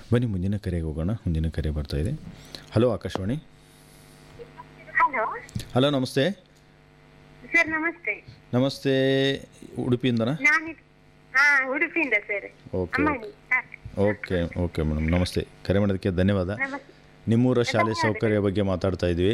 ಬನ್ನಿ ಮುಂದಿನ ಕರೆಗೆ ಹೋಗೋಣ ಮುಂದಿನ ಕರೆ ಬರ್ತಾ ಇದೆ ಹಲೋ ಆಕಾಶವಾಣಿ ಹಲೋ ಹಲೋ ನಮಸ್ತೆ ಸರ್ ನಮಸ್ತೆ ನಮಸ್ತೆ ಉಡುಪಿಯಿಂದನಾ ನಾನು ಹಾ ಉಡುಪಿಯಿಂದ ಸರ್ ಓಕೆ ಅಮ್ಮನಿ ಹಾ, ಓಕೆ ಓಕೆ ಮೇಡಮ್ ನಮಸ್ತೆ ಕರೆ ಮಾಡೋದಕ್ಕೆ ಧನ್ಯವಾದ ನಮಸ್ತೆ ನಿಮ್ಮೂರ ಶಾಲೆ ಸೌಕರ್ಯ ಬಗ್ಗೆ ಮಾತಾಡ್ತಾ ಇದ್ವಿ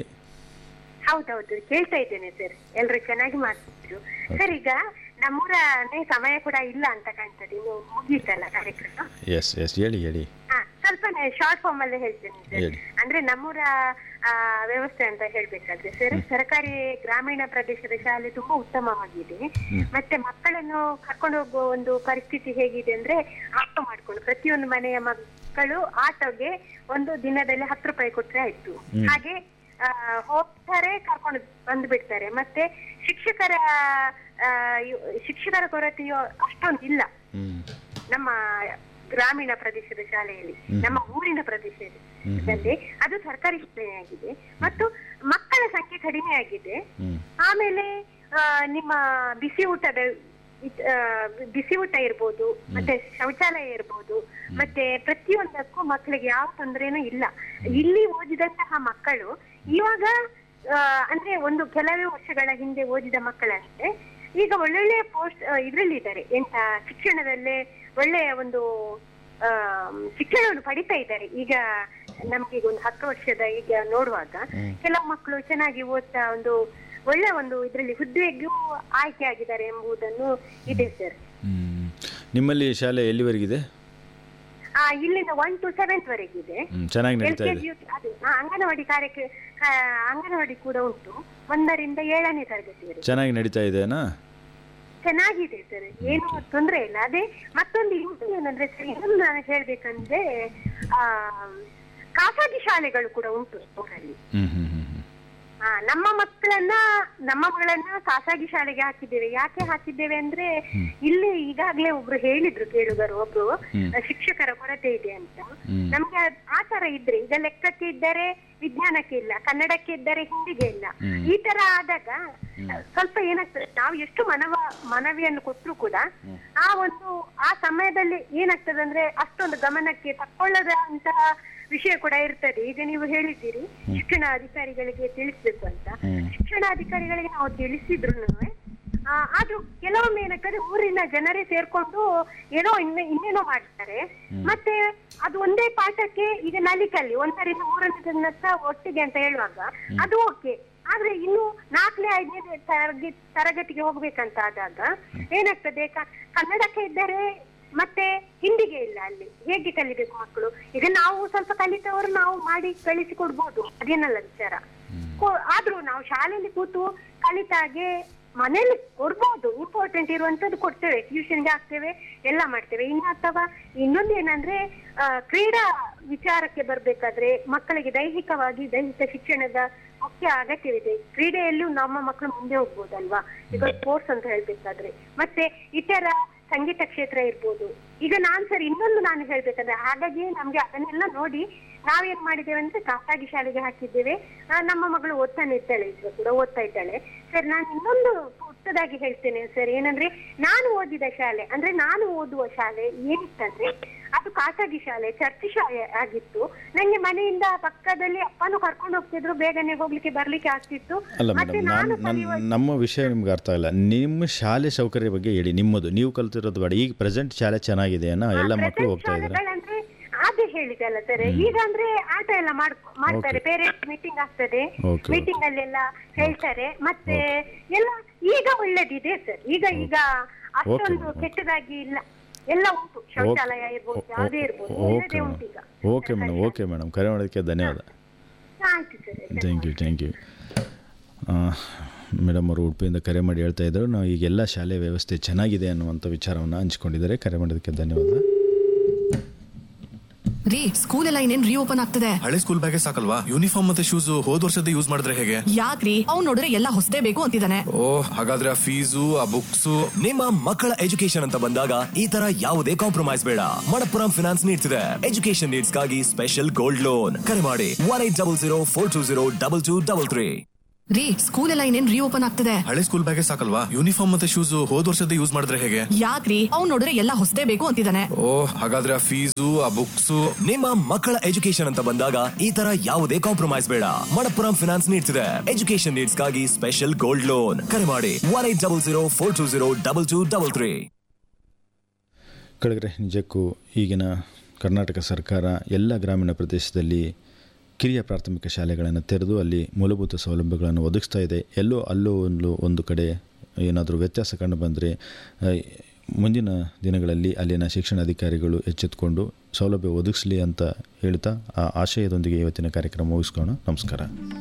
ಹೌದೌದು ಕೇಳ್ತಾ ಇದ್ದೇನೆ ಸರ್ ಎಲ್ರು ಚೆನ್ನಾಗಿ ಮಾಡ್ತಿದ್ರು ಸರ್ ಈಗ ನಮ್ಮೂರನೇ ಸಮಯ ಕೂಡ ಇಲ್ಲ ಅಂತ ಕಾಣ್ತದೆ ಇನ್ನು ಮುಗೀತಲ್ಲ ಕಾರ್ಯಕ್ರಮ ಎಸ್ ಎಸ್ ಹೇಳಿ ಹೇಳಿ ಹಾ ಸ್ವಲ್ಪ ಶಾರ್ಟ್ ಫಾರ್ಮ್ ಅಲ್ಲೇ ಹೇಳ್ತೇನೆ ಸರ್ ಹೇಳಿ. ಅಂದ್ರೆ ನಮ್ಮೂರ ಆ, ವ್ಯವಸ್ಥೆ ಅಂತ ಹೇಳ್ಬೇಕಾದ್ರೆ ಸರ್ ಸರ್ಕಾರಿ ಗ್ರಾಮೀಣ ಪ್ರದೇಶದ ಶಾಲೆ ತುಂಬಾ ಉತ್ತಮವಾಗಿದೆ ಮತ್ತೆ ಮಕ್ಕಳನ್ನು ಕರ್ಕೊಂಡು ಹೋಗುವ ಒಂದು ಪರಿಸ್ಥಿತಿ ಹೇಗಿದೆ ಅಂದ್ರೆ ಆಟೋ ಮಾಡ್ಕೊಂಡು ಪ್ರತಿಯೊಂದು ಮನೆಯ ಮಕ್ಕಳು ಆಟೋಗೆ ಒಂದು ದಿನದಲ್ಲಿ ಹತ್ತು ರೂಪಾಯಿ ಕೊಟ್ರೆ ಆಯ್ತು ಹಾಗೆ ಆ, ಹೋಗ್ತಾರೆ ಕರ್ಕೊಂಡು ಬಂದು ಬಿಡ್ತಾರೆ ಮತ್ತೆ ಶಿಕ್ಷಕರ ಆ, ಇವ್- ಶಿಕ್ಷಕರ ಕೊರತೆಯು ಅಷ್ಟೊಂದು ಇಲ್ಲ ಹ್ಞೂ ನಮ್ಮ ಗ್ರಾಮೀಣ ಪ್ರದೇಶದ ಶಾಲೆಯಲ್ಲಿ ನಮ್ಮ ಊರಿನ ಪ್ರದೇಶದಲ್ಲಿ ಅದು ಸರ್ಕಾರಿ ಶಾಲೆಯಾಗಿದೆ ಮತ್ತು ಮಕ್ಕಳ ಸಂಖ್ಯೆ ಕಡಿಮೆ ಆಗಿದೆ ಹ್ಞೂ ಆಮೇಲೆ ಆ, ನಿಮ್ಮ ಬಿಸಿ ಊಟದ ಇದ್- ಆ, ಬಿಸಿ ಊಟ ಇರ್ಬೋದು ಮತ್ತೆ ಶೌಚಾಲಯ ಇರ್ಬೋದು ಮತ್ತೆ ಪ್ರತಿಯೊಂದಕ್ಕೂ ಮಕ್ಕಳಿಗೆ ಯಾವ ತೊಂದರೆನೂ ಇಲ್ಲ ಇಲ್ಲಿ ಓದಿದಂತಹ ಮಕ್ಕಳು ಇವಾಗ ಆ, ಅಂದ್ರೆ ಒಂದು ಕೆಲವೇ ವರ್ಷಗಳ ಹಿಂದೆ ಓದಿದ ಮಕ್ಕಳಂತೆ ಈಗ ಒಳ್ಳೊಳ್ಳೆ ಪೋಸ್ಟ್ ಇದ್ರಲ್ಲಿ ಇದ್ದಾರೆ ಎಂತ ಶಿಕ್ಷಣದಲ್ಲೇ ಒಳ್ಳೆಯ ಒಂದು ಆ, ಶಿಕ್ಷಣವನ್ನು ಪಡಿತಾ ಇದ್ದಾರೆ ಈಗ ನಮ್ಗೆ ಈಗ ಒಂದು ಹತ್ತು ವರ್ಷದ ಈಗ ನೋಡುವಾಗ ಕೆಲವು ಮಕ್ಕಳು ಚೆನ್ನಾಗಿ ಓದ್ತಾ ಒಂದು ಒಳ್ಳೆ ಒಂದು ಇದರಲ್ಲಿ ಹುದ್ದೆಗೂ ಆಯ್ಕೆ ಆಗಿದ್ದಾರೆ ಎಂಬುದನ್ನು ಇದೆ ಸರ್ ಹ್ಮ್. ನಿಮ್ಮಲ್ಲಿ ಶಾಲೆ ಎಲ್ಲಿವರೆಗಿದೆ ಆ ಇಲ್ಲಿಂದ ಒನ್ ಟು ಸೆವೆಂತ್ ವರೆಗಿದೆ ಹ್ಮ್, ಚೆನ್ನಾಗಿ ಎಲ್ ನಡೀತಾ ಕೆ ಇದೆ ಜಿ ಅದು ಆ, ಅಂಗನವಾಡಿ ಕಾರ್ಯಕ್ಕೆ ಆ, ಅಂಗನವಾಡಿ ಕೂಡ ಉಂಟು ಒಂದರಿಂದ ಏಳನೇ ತರಗತಿವರೆಗೆ ಚೆನ್ನಾಗಿ ನಡೀತಾ ಇದೆನಾ ಚೆನ್ನಾಗಿದೆ ಸರ್ ಏನು ತೊಂದರೆ ಇಲ್ಲ ಅದೇ ಮತ್ತೊಂದು ಇಂಟು ಏನಂದ್ರೆ ಸರ್ ಇನ್ನೊಂದು ನಾನು ಹೇಳ್ಬೇಕಂದ್ರೆ ಆ ಖಾಸಗಿ ಶಾಲೆಗಳು ಕೂಡ ಉಂಟು ಊರಲ್ಲಿ ಹ್ಮ್ ಹ್ಮ್ ಹ್ಮ್ ಹ್ಮ್ ಆ, ನಮ್ಮ ಮಕ್ಕಳನ್ನ ನಮ್ಮ ಮಗಳನ್ನ ಖಾಸಗಿ ಶಾಲೆಗೆ ಹಾಕಿದ್ದೇವೆ ಯಾಕೆ ಹಾಕಿದ್ದೇವೆ ಅಂದ್ರೆ ಇಲ್ಲಿ ಈಗಾಗ್ಲೇ ಒಬ್ರು ಹೇಳಿದ್ರು ಕೇಳುಗರು ಒಬ್ರು ಆ, ಶಿಕ್ಷಕರ ಕೊರತೆ ಇದೆ ಅಂತ ಹ್ಮ್. ನಮ್ಗೆ ಅದ್- ಆ ತರ ಇದ್ರೆ ಈಗ ಲೆಕ್ಕಕ್ಕೆ ಇದ್ದರೆ ವಿಜ್ಞಾನಕ್ಕೆ ಇಲ್ಲ ಕನ್ನಡಕ್ಕೆ ಇದ್ದರೆ ಹಿಂದಿಗೆ ಇಲ್ಲ ಈ ತರ ಆದಾಗ ಆ, ಸ್ವಲ್ಪ ಏನಾಗ್ತದೆ ನಾವು ಎಷ್ಟು ಮನವ ಮನವಿಯನ್ನು ಕೊಟ್ಟರು ಕೂಡ ಆ ಒಂದು ಆ ಸಮಯದಲ್ಲಿ ಏನಾಗ್ತದೆ ಅಂದ್ರೆ ಅಷ್ಟೊಂದು ಗಮನಕ್ಕೆ ತಕ್ಕೊಳ್ಳದ ಅಂತಹ ವಿಷಯ ಕೂಡ ಇರ್ತದೆ ಈಗ ನೀವು ಹೇಳಿದ್ದೀರಿ ಶಿಕ್ಷಣ ಅಧಿಕಾರಿಗಳಿಗೆ ತಿಳಿಸ್ಬೇಕು ಅಂತ ಶಿಕ್ಷಣಾಧಿಕಾರಿಗಳಿಗೆ ನಾವು ತಿಳಿಸಿದ್ರು ಆದ್ರೂ ಕೆಲವೊಮ್ಮೆ ಏನಾಗ್ತದೆ ಊರಿನ ಜನರೇ ಸೇರ್ಕೊಂಡು ಏನೋ ಇನ್ನ ಇನ್ನೇನೋ ಮಾಡ್ತಾರೆ ಮತ್ತೆ ಅದು ಒಂದೇ ಪಾಠಕ್ಕೆ ಈಗ ನಲಿಕಲ್ಲಿ ಒಂದರಿಂದ ಮೂರನೇ ತನಕ ಒಟ್ಟಿಗೆ ಅಂತ ಹೇಳುವಾಗ ಅದು ಓಕೆ ಆದ್ರೆ ಇನ್ನು ನಾಲ್ಕನೇ ಐದನೇ ತರಗತಿ ತರಗತಿಗೆ ಹೋಗ್ಬೇಕಂತ ಆದಾಗ ಏನಾಗ್ತದೆ ಕ- ಕನ್ನಡಕ್ಕೆ ಇದ್ದರೆ ಮತ್ತೆ ಹಿಂದಿಗೆ ಇಲ್ಲ ಅಲ್ಲಿ ಹೇಗೆ ಕಲಿಬೇಕು ಮಕ್ಕಳು ಈಗ ನಾವು ಸ್ವಲ್ಪ ಕಲಿತವರು ನಾವು ಮಾಡಿ ಕಳಿಸಿಕೊಡ್ಬೋದು ಅದೇನಲ್ಲ ವಿಚಾರ ಕೊ- ಆದ್ರೂ ನಾವು ಶಾಲೆಯಲ್ಲಿ ಕೂತು ಕಲಿತಾಗೆ ಮನೇಲಿ ಕೊಡ್ಬೋದು ಇಂಪಾರ್ಟೆಂಟ್ ಇರುವಂತದ್ದು ಕೊಡ್ತೇವೆ ಟ್ಯೂಷನ್ಗೆ ಹಾಕ್ತೇವೆ ಎಲ್ಲ ಮಾಡ್ತೇವೆ ಇನ್ನು ಅಥವಾ ಇನ್ನೊಂದು ಏನಂದ್ರೆ ಆ, ಕ್ರೀಡಾ ವಿಚಾರಕ್ಕೆ ಬರ್ಬೇಕಾದ್ರೆ ಮಕ್ಕಳಿಗೆ ದೈಹಿಕವಾಗಿ ದೈಹಿಕ ಶಿಕ್ಷಣದ ಮುಖ್ಯ ಅಗತ್ಯವಿದೆ ಕ್ರೀಡೆಯಲ್ಲೂ ನಮ್ಮ ಮಕ್ಕಳು ಮುಂದೆ ಹೋಗ್ಬೋದಲ್ವಾ ಈಗ ಸ್ಪೋರ್ಟ್ಸ್ ಅಂತ ಹೇಳ್ಬೇಕಾದ್ರೆ ಮತ್ತೆ ಇತರ ಸಂಗೀತ ಕ್ಷೇತ್ರ ಇರ್ಬೋದು ಈಗ ನಾನ್ ಸರ್ ಇನ್ನೊಂದು ನಾನು ಹೇಳ್ಬೇಕಂದ್ರೆ ಹಾಗಾಗಿ ನಮ್ಗೆ ಅದನ್ನೆಲ್ಲ ನೋಡಿ ನಾವೇನ್ ಮಾಡಿದ್ದೇವೆ ಅಂದ್ರೆ ಖಾಸಗಿ ಶಾಲೆಗೆ ಹಾಕಿದ್ದೇವೆ ಆ, ನಮ್ಮ ಮಗಳು ಓದ್ತಾನೆ ಇದ್ದಾಳೆ ಈಗ ಕೂಡ ಓದ್ತಾ ಇದ್ದಾಳೆ ಸರ್ ನಾನು ಇನ್ನೊಂದು ಪುಟ್ಟದಾಗಿ ಹೇಳ್ತೇನೆ ಸರ್ ಏನಂದ್ರೆ ನಾನು ಓದಿದ ಶಾಲೆ ಅಂದ್ರೆ ನಾನು ಓದುವ ಶಾಲೆ ಏನಿತ್ತಂದ್ರೆ ಅದು ಖಾಸಗಿ ಶಾಲೆ ಚರ್ಚ್ ಶಾಲೆ ಆಗಿತ್ತು ನಂಗೆ ಮನೆಯಿಂದ ಪಕ್ಕದಲ್ಲಿ ಅಪ್ಪನೂ ಕರ್ಕೊಂಡು ಹೋಗ್ತಿದ್ರು ಬೇಗನೆ ಹೋಗ್ಲಿಕ್ಕೆ ಬರ್ಲಿಕ್ಕೆ ಆಗ್ತಿತ್ತು ಅಲ್ಲ ಮತ್ತೆ ಮೇಡಮ್ ನಾನು ನಾನು ನನ್ನ ನಮ್ಮ ವಿಷಯ ನಿಮ್ಗೆ ಅರ್ಥ ಇಲ್ಲ ನಿಮ್ಮ ಶಾಲೆ ಸೌಕರ್ಯ ಬಗ್ಗೆ ಹೇಳಿ ನಿಮ್ಮದು ನೀವು ಕಲ್ತಿರೋದು ಬೇಡ ಈಗ ಪ್ರೆಸೆಂಟ್ ಶಾಲೆ ಚೆನ್ನಾಗಿದೆಯಾ ಎಲ್ಲ ಮಕ್ಕಳು ಹೋಗ್ತಾ ಇದ್ದಾರೆ ಶಾಲೆಗಳಂದ್ರೆ ಅದೇ ಹೇಳಿದಲ್ಲ ಸರ್ ಈಗ ಅಂದ್ರೆ ಆಟ ಎಲ್ಲ ಮಾಡ್ ಮಾಡ್ತಾರೆ ಪೇರೆಂಟ್ಸ್ ಮೀಟಿಂಗ್ ಆಗ್ತದೆ Okay, ಮೀಟಿಂಗ್ ಅಲ್ಲೆಲ್ಲ ಹೇಳ್ತಾರೆ ಮತ್ತೆ ಎಲ್ಲ ಈಗ ಒಳ್ಳೇದಿದೆ ಸರ್ ಈಗ ಈಗ ಅಷ್ಟೊಂದು ಕೆಟ್ಟದಾಗಿ ಇಲ್ಲ ಎಲ್ಲ ಉಂಟು ಶೌಚಾಲಯ ಇರ್ಬೋದು ಯಾವುದೇ ಇರ್ಬೋದು ಒಳ್ಳೇದೇ ಓಕೆ ಉಂಟು ಈಗ ಓಕೆ ಮೇಡಮ್ ಓಕೆ ಮೇಡಮ್ ಕರೆ ಮಾಡೋದಕ್ಕೆ ಧನ್ಯವಾದ ಆಯ್ತು sir thank you thank you madam ಅವರು ಉಡುಪಿಯಿಂದ ಕರೆ ಮಾಡಿ ಹೇಳ್ತಾ ಇದ್ರು ನಾವು ಈಗೆಲ್ಲ ಶಾಲೆ ವ್ಯವಸ್ಥೆ ಚೆನ್ನಾಗಿದೆ ಅನ್ನುವಂಥ ವಿಚಾರವನ್ನು ಹಂಚ್ಕೊಂಡಿದ್ದಾರೆ ಕರೆ ಮಾಡೋದಕ್ಕೆ ಧನ್ಯವಾದ ರೀ ಸ್ಕೂಲ್ ಎಲ್ಲ ಇನ್ನೇನ್ ರೀಓಪನ್ ಆಗ್ತದೆ ಹಳೆ ಸ್ಕೂಲ್ ಬ್ಯಾಗೇ ಸಾಕಲ್ವಾ ಯೂನಿಫಾರ್ಮ್ ಮತ್ತೆ ಶೂಸ್ ಹೋದ್ ವರ್ಷದ ಯೂಸ್ ಮಾಡಿದ್ರೆ ಹೇಗೆ ಯಾಕ್ರಿ ಅವ್ನ್ ನೋಡಿದ್ರೆ ಎಲ್ಲ ಹೊಸದೇ ಬೇಕು ಅಂತಿದ್ದಾನೆ ಓ ಹಾಗಾದ್ರೆ ಆ ಫೀಸು ಆ ಬುಕ್ಸು ನಿಮ್ಮ ಮಕ್ಕಳ ಎಜುಕೇಶನ್ ಅಂತ ಬಂದಾಗ ಈ ತರ ಯಾವುದೇ ಕಾಂಪ್ರಮೈಸ್ ಬೇಡ ಮಣಪ್ಪುರಂ ಫಿನಾನ್ಸ್ ನೀಡ್ತಿದೆ ಎಜುಕೇಶನ್ ನೀಡ್ಸ್ ಗಾಗಿ ಸ್ಪೆಷಲ್ ಗೋಲ್ಡ್ ಲೋನ್ ಕರೆ ಮಾಡಿ one eight double zero four two zero double two double three ರೀ ಸ್ಕೂಲ್ ಎಲ್ಲ ಇನ್ನೇನ್ ರೀಓಪನ್ ಆಗ್ತದೆ ಹಳೆ ಸ್ಕೂಲ್ ಬ್ಯಾಗೇ ಸಾಕಲ್ವಾ ಯೂನಿಫಾರ್ಮ್ ಮತ್ತೆ ಶೂಸ್ ಹೋದ್ ವರ್ಷದ ಯೂಸ್ ಮಾಡಿದ್ರೆ ಹೇಗೆ ಯಾಕ್ರಿ ಅವ್ನ್ ನೋಡಿದ್ರೆ ಎಲ್ಲ ಹೊಸದೇ ಬೇಕು ಅಂತಿದ್ದಾನೆ ಓ ಹಾಗಾದ್ರೆ ಆ ಫೀಸು ಆ ಬುಕ್ಸು ನಿಮ್ಮ ಮಕ್ಕಳ ಎಜುಕೇಶನ್ ಅಂತ ಬಂದಾಗ ಈ ತರ ಯಾವುದೇ ಕಾಂಪ್ರಮೈಸ್ ಬೇಡ ಮಣಪ್ಪುರಂ ಫಿನಾನ್ಸ್ ನೀಡ್ತಿದೆ ಎಜುಕೇಶನ್ ನೀಡ್ಸ್ಗಾಗಿ ಸ್ಪೆಷಲ್ ಗೋಲ್ಡ್ ಲೋನ್ ಕರೆ ಮಾಡಿ one eight double zero four two zero double two double three ಕಳೆದ್ರೆ ನಿಜಕ್ಕೂ ಈಗಿನ ಕರ್ನಾಟಕ ಸರ್ಕಾರ ಎಲ್ಲ ಗ್ರಾಮೀಣ ಪ್ರದೇಶದಲ್ಲಿ ಕಿರಿಯ ಪ್ರಾಥಮಿಕ ಶಾಲೆಗಳನ್ನು ತೆರೆದು ಅಲ್ಲಿ ಮೂಲಭೂತ ಸೌಲಭ್ಯಗಳನ್ನು ಒದಗಿಸ್ತಾ ಇದೆ ಎಲ್ಲೋ ಅಲ್ಲೋ ಒಂದು ಒಂದು ಕಡೆ ಏನಾದರೂ ವ್ಯತ್ಯಾಸ ಕಂಡು ಬಂದರೆ ಮುಂದಿನ ದಿನಗಳಲ್ಲಿ ಅಲ್ಲಿನ ಶಿಕ್ಷಣಾಧಿಕಾರಿಗಳು ಎಚ್ಚೆತ್ತುಕೊಂಡು ಸೌಲಭ್ಯ ಒದಗಿಸಲಿ ಅಂತ ಹೇಳ್ತಾ ಆ ಆಶಯದೊಂದಿಗೆ ಇವತ್ತಿನ ಕಾರ್ಯಕ್ರಮ ಮುಗಿಸ್ಕೋಣ ನಮಸ್ಕಾರ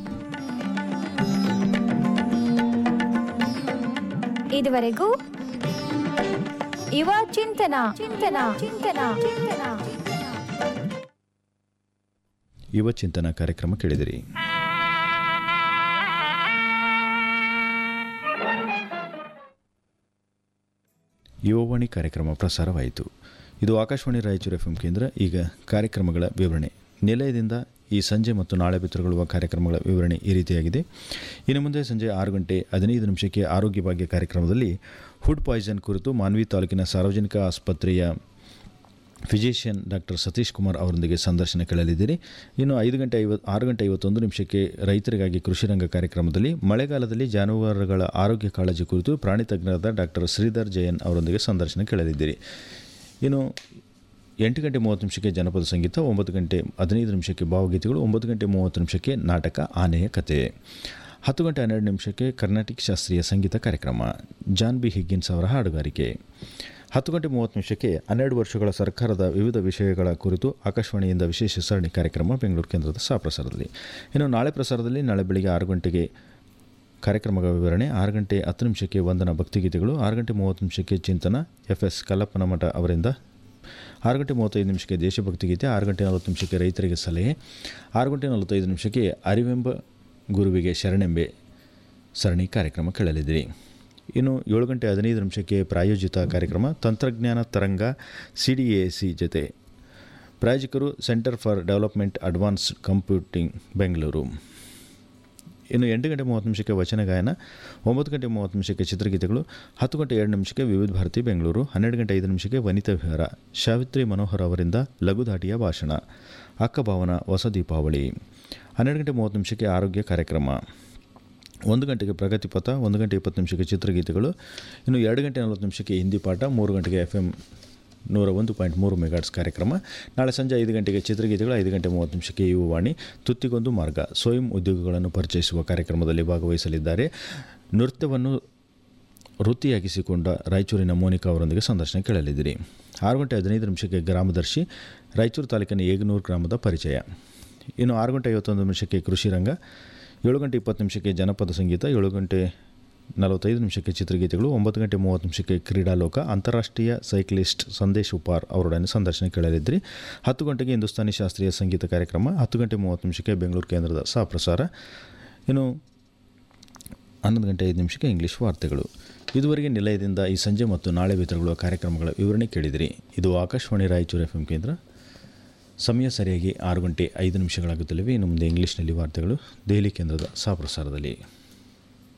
ಇದುವರೆಗೂ ಯುವ ಚಿಂತನ ಚಿಂತನ ಚಿಂತನ ಚಿಂತನ ಯುವ ಚಿಂತನ ಕಾರ್ಯಕ್ರಮ ಕೇಳಿದಿರಿ ಯುವವಾಣಿ ಕಾರ್ಯಕ್ರಮ ಪ್ರಸಾರವಾಯಿತು ಇದು ಆಕಾಶವಾಣಿ ರಾಯಚೂರು ಎಫ್ ಕೇಂದ್ರ ಈಗ ಕಾರ್ಯಕ್ರಮಗಳ ವಿವರಣೆ ನಿಲಯದಿಂದ ಈ ಸಂಜೆ ಮತ್ತು ನಾಳೆ ಬಿತ್ತರಗೊಳ್ಳುವ ಕಾರ್ಯಕ್ರಮಗಳ ವಿವರಣೆ ಈ ರೀತಿಯಾಗಿದೆ ಇನ್ನು ಮುಂದೆ ಸಂಜೆ ಆರು ಗಂಟೆ ಹದಿನೈದು ನಿಮಿಷಕ್ಕೆ ಆರೋಗ್ಯ ಭಾಗ್ಯ ಕಾರ್ಯಕ್ರಮದಲ್ಲಿ ಫುಡ್ ಪಾಯ್ಸನ್ ಕುರಿತು ಮಾನ್ವಿ ತಾಲೂಕಿನ ಸಾರ್ವಜನಿಕ ಆಸ್ಪತ್ರೆಯ ಫಿಜಿಷಿಯನ್ ಡಾಕ್ಟರ್ ಸತೀಶ್ ಕುಮಾರ್ ಅವರೊಂದಿಗೆ ಸಂದರ್ಶನ ಕೇಳಲಿದ್ದೀರಿ ಇನ್ನು ಐದು ಗಂಟೆ ಐವತ್ತು ಆರು ಗಂಟೆ ಐವತ್ತೊಂದು ನಿಮಿಷಕ್ಕೆ ರೈತರಿಗಾಗಿ ಕೃಷಿರಂಗ ಕಾರ್ಯಕ್ರಮದಲ್ಲಿ ಮಳೆಗಾಲದಲ್ಲಿ ಜಾನುವಾರುಗಳ ಆರೋಗ್ಯ ಕಾಳಜಿ ಕುರಿತು ಪ್ರಾಣಿ ತಜ್ಞರಾದ ಡಾಕ್ಟರ್ ಶ್ರೀಧರ್ ಜಯನ್ ಅವರೊಂದಿಗೆ ಸಂದರ್ಶನ ಕೇಳಲಿದ್ದೀರಿ ಇನ್ನು ಎಂಟು ಗಂಟೆ ಮೂವತ್ತು ನಿಮಿಷಕ್ಕೆ ಜನಪದ ಸಂಗೀತ ಒಂಬತ್ತು ಗಂಟೆ ಹದಿನೈದು ನಿಮಿಷಕ್ಕೆ ಭಾವಗೀತೆಗಳು ಒಂಬತ್ತು ಗಂಟೆ ಮೂವತ್ತು ನಿಮಿಷಕ್ಕೆ ನಾಟಕ ಆನೆಯ ಕತೆ ಹತ್ತು ಗಂಟೆ ಹನ್ನೆರಡು ನಿಮಿಷಕ್ಕೆ ಕರ್ನಾಟಕ ಶಾಸ್ತ್ರೀಯ ಸಂಗೀತ ಕಾರ್ಯಕ್ರಮ ಜಾನ್ ಬಿ ಹಿಗ್ಗಿನ್ಸ್ ಅವರ ಹಾಡುಗಾರಿಕೆ ಹತ್ತು ಗಂಟೆ ಮೂವತ್ತು ನಿಮಿಷಕ್ಕೆ ಹನ್ನೆರಡು ವರ್ಷಗಳ ಸರ್ಕಾರದ ವಿವಿಧ ವಿಷಯಗಳ ಕುರಿತು ಆಕಾಶವಾಣಿಯಿಂದ ವಿಶೇಷ ಸರಣಿ ಕಾರ್ಯಕ್ರಮ ಬೆಂಗಳೂರು ಕೇಂದ್ರದ ಪ್ರಸಾರದಲ್ಲಿ ಇನ್ನು ನಾಳೆ ಪ್ರಸಾರದಲ್ಲಿ ನಾಳೆ ಬೆಳಿಗ್ಗೆ ಆರು ಗಂಟೆಗೆ ಕಾರ್ಯಕ್ರಮಗಳ ವಿವರಣೆ ಆರು ಗಂಟೆ ಹತ್ತು ನಿಮಿಷಕ್ಕೆ ವಂದನ ಭಕ್ತಿಗೀತೆಗಳು ಆರು ಗಂಟೆ ಮೂವತ್ತು ನಿಮಿಷಕ್ಕೆ ಚಿಂತನ ಎಫ್ ಎಸ್ ಕಲ್ಲಪ್ಪನ ಮಠ ಅವರಿಂದ ಆರು ಗಂಟೆ ಮೂವತ್ತೈದು ನಿಮಿಷಕ್ಕೆ ದೇಶಭಕ್ತಿ ಗೀತೆ ಆರು ಗಂಟೆ ನಲವತ್ತು ನಿಮಿಷಕ್ಕೆ ರೈತರಿಗೆ ಸಲಹೆ ಆರು ಗಂಟೆ ನಲವತ್ತೈದು ನಿಮಿಷಕ್ಕೆ ಅರಿವೆಂಬ ಗುರುವಿಗೆ ಶರಣೆಂಬೆ ಸರಣಿ ಕಾರ್ಯಕ್ರಮ ಕೇಳಲಿದ್ದೀರಿ ಇನ್ನು ಏಳು ಗಂಟೆ ಹದಿನೈದು ನಿಮಿಷಕ್ಕೆ ಪ್ರಾಯೋಜಿತ ಕಾರ್ಯಕ್ರಮ ತಂತ್ರಜ್ಞಾನ ತರಂಗ ಸಿ ಡಿ ಎ ಸಿ ಜೊತೆ ಪ್ರಾಯೋಜಕರು centre for development advance computing Bengaluru ಇನ್ನು ಎಂಟು ಗಂಟೆ ಮೂವತ್ತು ನಿಮಿಷಕ್ಕೆ ವಚನ ಗಾಯನ ಒಂಬತ್ತು ಗಂಟೆ ಮೂವತ್ತು ನಿಮಿಷಕ್ಕೆ ಚಿತ್ರಗೀತೆಗಳು ಹತ್ತು ಗಂಟೆ ಎರಡು ನಿಮಿಷಕ್ಕೆ ವಿವಿಧ ಭಾರತಿ ಬೆಂಗಳೂರು ಹನ್ನೆರಡು ಗಂಟೆ ಐದು ನಿಮಿಷಕ್ಕೆ ವನಿತಾ ವಿಹಾರ ಸಾವಿತ್ರಿ ಮನೋಹರ್ ಅವರಿಂದ ಲಘುದಾಟಿಯ ಭಾಷಣ ಅಕ್ಕಭಾವನ ಹೊಸ ದೀಪಾವಳಿ ಹನ್ನೆರಡು ಗಂಟೆ ಮೂವತ್ತು ನಿಮಿಷಕ್ಕೆ ಆರೋಗ್ಯ ಕಾರ್ಯಕ್ರಮ ಒಂದು ಗಂಟೆಗೆ ಪ್ರಗತಿ ಪಥ ಒಂದು ಗಂಟೆ ಇಪ್ಪತ್ತು ನಿಮಿಷಕ್ಕೆ ಚಿತ್ರಗೀತೆಗಳು ಇನ್ನು ಎರಡು ಗಂಟೆ ನಲವತ್ತು ನಿಮಿಷಕ್ಕೆ ಹಿಂದಿ ಪಾಠ ಮೂರು ಗಂಟೆಗೆ ಎಫ್ ಎಮ್ ನೂರ ಒಂದು ಪಾಯಿಂಟ್ ಮೂರು ಮೆಗಾಟ್ಸ್ ಕಾರ್ಯಕ್ರಮ ನಾಳೆ ಸಂಜೆ ಐದು ಗಂಟೆಗೆ ಚಿತ್ರಗೀತೆಗಳು ಐದು ಗಂಟೆ ಮೂವತ್ತು ನಿಮಿಷಕ್ಕೆ ಯುವವಾಣಿ ತುತ್ತಿಗೊಂದು ಮಾರ್ಗ ಸ್ವಯಂ ಉದ್ಯೋಗಗಳನ್ನು ಪರಿಚಯಿಸುವ ಕಾರ್ಯಕ್ರಮದಲ್ಲಿ ಭಾಗವಹಿಸಲಿದ್ದಾರೆ ನೃತ್ಯವನ್ನು ವೃತ್ತಿಯಾಗಿಸಿಕೊಂಡ ರಾಯಚೂರಿನ ಮೋನಿಕಾ ಅವರೊಂದಿಗೆ ಸಂದರ್ಶನ ಕೇಳಲಿದ್ದೀರಿ ಆರು ಗಂಟೆ ಹದಿನೈದು ನಿಮಿಷಕ್ಕೆ ಗ್ರಾಮದರ್ಶಿ ರಾಯಚೂರು ತಾಲೂಕಿನ ಏಗನೂರು ಗ್ರಾಮದ ಪರಿಚಯ ಇನ್ನು ಆರು ಗಂಟೆ ಐವತ್ತೊಂದು ನಿಮಿಷಕ್ಕೆ ಕೃಷಿ ರಂಗ ಏಳು ಗಂಟೆ ಇಪ್ಪತ್ತು ನಿಮಿಷಕ್ಕೆ ಜನಪದ ಸಂಗೀತ ಏಳು ಗಂಟೆ ನಲವತ್ತೈದು ನಿಮಿಷಕ್ಕೆ ಚಿತ್ರಗೀತೆಗಳು ಒಂಬತ್ತು ಗಂಟೆ ಮೂವತ್ತು ನಿಮಿಷಕ್ಕೆ ಕ್ರೀಡಾಲೋಕ ಅಂತಾರಾಷ್ಟ್ರೀಯ ಸೈಕ್ಲಿಸ್ಟ್ ಸಂದೇಶ್ ಉಪಾರ್ ಅವರೊಡನೆ ಸಂದರ್ಶನ ಕೇಳಲಿದ್ರಿ ಹತ್ತು ಗಂಟೆಗೆ ಹಿಂದೂಸ್ತಾನಿ ಶಾಸ್ತ್ರೀಯ ಸಂಗೀತ ಕಾರ್ಯಕ್ರಮ ಹತ್ತು ಗಂಟೆ ಮೂವತ್ತು ನಿಮಿಷಕ್ಕೆ ಬೆಂಗಳೂರು ಕೇಂದ್ರದ ಸಹ ಪ್ರಸಾರ ಇನ್ನು ಹನ್ನೊಂದು ಗಂಟೆ ಐದು ನಿಮಿಷಕ್ಕೆ ಇಂಗ್ಲೀಷ್ ವಾರ್ತೆಗಳು ಇದುವರೆಗೆ ನಿಲಯದಿಂದ ಈ ಸಂಜೆ ಮತ್ತು ನಾಳೆ ಬಿತ್ತರಗೊಳ್ಳುವ ಕಾರ್ಯಕ್ರಮಗಳ ವಿವರಣೆ ಕೇಳಿದಿರಿ ಇದು ಆಕಾಶವಾಣಿ ರಾಯಚೂರು ಎಫ್ ಎಂ ಕೇಂದ್ರ ಸಮಯ ಸರಿಯಾಗಿ ಆರು ಗಂಟೆ ಐದು ನಿಮಿಷಗಳಾಗುತ್ತಲಿವೆ ಇನ್ನು ಮುಂದೆ ಇಂಗ್ಲೀಷ್ನಲ್ಲಿ ವಾರ್ತೆಗಳು ದೆಹಲಿ ಕೇಂದ್ರದ ಸಹ ಪ್ರಸಾರದಲ್ಲಿ